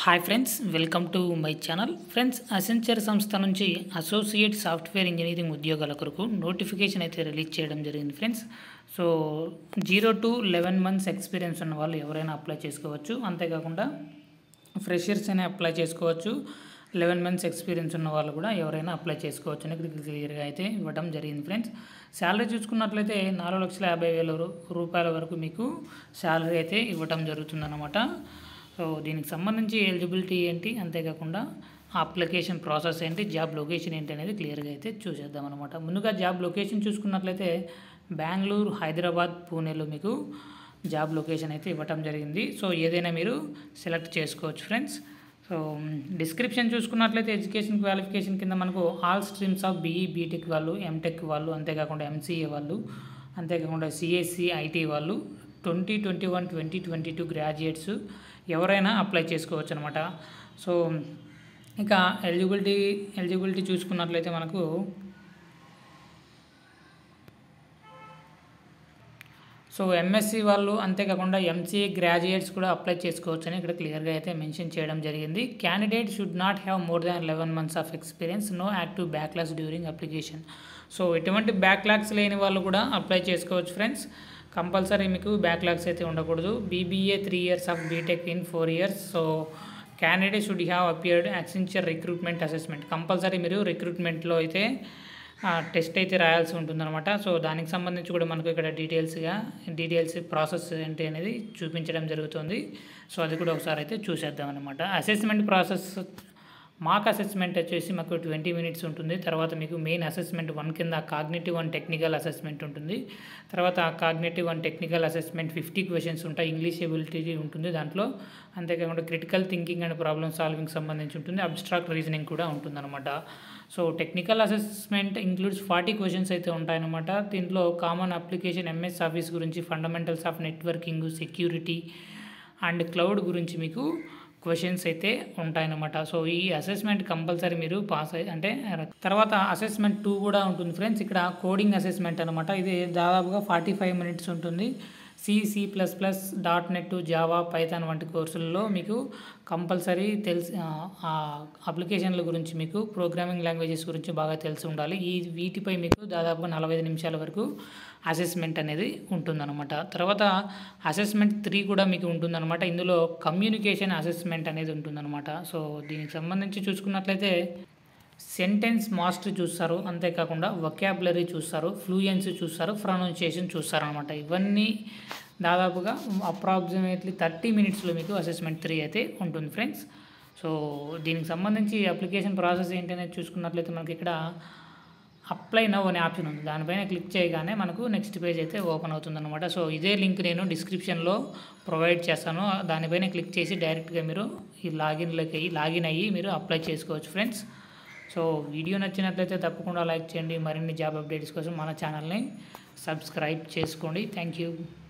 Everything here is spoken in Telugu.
hi friends welcome to my channel friends Accenture సంస్థ నుంచి అసోసియేట్ సాఫ్ట్వేర్ ఇంజనీరింగ్ ఉద్యోగాల కొరకు నోటిఫికేషన్ అయితే రిలీజ్ చేయడం జరిగింది friends so zero to eleven months experience ఉన్న వాళ్ళు ఎవరైనా అప్లై చేసుకోవచ్చు అంతేకాకుండా ఫ్రెషర్స్ అయినా అప్లై చేసుకోవచ్చు లెవెన్ మంత్స్ ఎక్స్పీరియన్స్ ఉన్న వాళ్ళు కూడా ఎవరైనా అప్లై చేసుకోవచ్చు అని ఇక్కడ క్లియర్గా అయితే ఇవ్వడం జరిగింది ఫ్రెండ్స్ శాలరీ చూసుకున్నట్లయితే నాలుగు లక్షల యాభై వేల రూ- రూపాయల వరకు మీకు శాలరీ అయితే ఇవ్వడం జరుగుతుందన్నమాట సో దీనికి సంబంధించి ఎలిజిబిలిటీ ఏంటి అంతేకాకుండా అప్లికేషన్ ప్రాసెస్ ఏంటి జాబ్ లొకేషన్ ఏంటి అనేది క్లియర్గా అయితే చూసేద్దాం అనమాట ముందుగా జాబ్ లొకేషన్ చూసుకున్నట్లయితే బెంగళూరు హైదరాబాద్ పూణేలో మీకు జాబ్ లొకేషన్ అయితే ఇవ్వటం జరిగింది సో ఏదైనా మీరు సెలెక్ట్ చేసుకోవచ్చు ఫ్రెండ్స్ సో డిస్క్రిప్షన్ చూసుకున్నట్లయితే ఎడ్యుకేషన్ క్వాలిఫికేషన్ కింద మనకు all streams of BE BTech వాళ్ళు ఎంటెక్ వాళ్ళు అంతేకాకుండా ఎంసీఏ వాళ్ళు అంతేకాకుండా సిఎస్సి ఐటీ వాళ్ళు twenty twenty one twenty twenty two graduates ఎవరైనా అప్లై చేసుకోవచ్చు అనమాట సో ఇక ఎలిజిబిలిటీ ఎలిజిబిలిటీ చూసుకున్నట్లయితే మనకు సో ఎంఎస్సి వాళ్ళు అంతేకాకుండా ఎంసీఏ గ్రాడ్యుయేట్స్ కూడా అప్లై చేసుకోవచ్చు అని ఇక్కడ క్లియర్గా అయితే మెన్షన్ చేయడం జరిగింది candidate should not have more than eleven months of experience no active backlogs during application so ఎటువంటి బ్యాక్లాగ్స్ లేని వాళ్ళు కూడా అప్లై చేసుకోవచ్చు ఫ్రెండ్స్ కంపల్సరీ మీకు బ్యాక్లాగ్స్ అయితే ఉండకూడదు BBA three years of BTech in four years so candidate should have appeared Accenture recruitment assessment compulsory మీరు రిక్రూట్మెంట్లో అయితే టెస్ట్ అయితే రాయాల్సి ఉంటుందన్నమాట సో దానికి సంబంధించి కూడా మనకు ఇక్కడ డీటెయిల్స్గా డీటెయిల్స్ ప్రాసెస్ ఏంటి అనేది చూపించడం జరుగుతుంది సో అది కూడా ఒకసారి అయితే చూసేద్దాం అనమాట అసెస్మెంట్ ప్రాసెస్ మాక్ అసెస్మెంట్ వచ్చేసి మాకు ట్వంటీ మినిట్స్ ఉంటుంది తర్వాత మీకు మెయిన్ అసెస్మెంట్ వన్ కింద కాగ్నేటివ్ అండ్ టెక్నికల్ అసెస్మెంట్ ఉంటుంది తర్వాత ఆ cognitive and technical assessment fifty questions ఉంటాయి ఇంగ్లీష్ ఎబిలిటీ ఉంటుంది దాంట్లో అంతేకాకుండా critical thinking and problem solving సంబంధించి ఉంటుంది అబ్స్ట్రాక్ట్ రీజనింగ్ కూడా ఉంటుందన్నమాట so technical assessment includes forty questions అయితే ఉంటాయన్నమాట దీంట్లో కామన్ అప్లికేషన్ ఎంఎస్ ఆఫీస్ గురించి fundamentals of networking security and cloud గురించి మీకు క్వశ్చన్స్ అయితే ఉంటాయన్నమాట సో ఈ అసెస్మెంట్ కంపల్సరీ మీరు పాస్ అయ్యి అంటే తర్వాత అసెస్మెంట్ టూ కూడా ఉంటుంది ఫ్రెండ్స్ ఇక్కడ కోడింగ్ అసెస్మెంట్ అనమాట ఇది దాదాపుగా ఫార్టీ ఫైవ్ మినిట్స్ ఉంటుంది C C plus plus dot net Java Python వంటి కోర్సుల్లో మీకు కంపల్సరీ తెలిసి ఆ అప్లికేషన్ల గురించి మీకు ప్రోగ్రామింగ్ లాంగ్వేజెస్ గురించి బాగా తెలిసి ఉండాలి ఈ వీటిపై మీకు దాదాపుగా నలభై ఐదు నిమిషాల వరకు అసెస్మెంట్ అనేది ఉంటుందన్నమాట తర్వాత అసెస్మెంట్ త్రీ కూడా మీకు ఉంటుందన్నమాట ఇందులో కమ్యూనికేషన్ అసెస్మెంట్ అనేది ఉంటుందన్నమాట సో దీనికి సంబంధించి చూసుకున్నట్లయితే సెంటెన్స్ మాస్టర్ చూస్తారు అంతేకాకుండా వొకాబులరీ చూస్తారు ఫ్లూయెన్సీ చూస్తారు ప్రొనౌన్సియేషన్ చూస్తారు అనమాట ఇవన్నీ దాదాపుగా అప్రాక్సిమేట్లీ థర్టీ మినిట్స్లో మీకు అసెస్మెంట్ త్రీ అయితే ఉంటుంది ఫ్రెండ్స్ సో దీనికి సంబంధించి అప్లికేషన్ ప్రాసెస్ ఏంటి అనేది చూసుకున్నట్లయితే మనకి ఇక్కడ అప్లై నవ్ అనే ఆప్షన్ ఉంది దానిపైన క్లిక్ చేయగానే మనకు నెక్స్ట్ పేజ్ అయితే ఓపెన్ అవుతుందన్నమాట సో ఇదే లింక్ నేను డిస్క్రిప్షన్లో ప్రొవైడ్ చేస్తాను దానిపైన క్లిక్ చేసి డైరెక్ట్గా మీరు ఈ లాగిన్లోకి అయ్యి లాగిన్ అయ్యి మీరు అప్లై చేసుకోవచ్చు ఫ్రెండ్స్ సో వీడియో నచ్చినట్లయితే తప్పకుండా లైక్ చేయండి మరిన్ని జాబ్ అప్డేట్స్ కోసం మన ఛానల్ని సబ్స్క్రైబ్ చేసుకోండి థ్యాంక్ యూ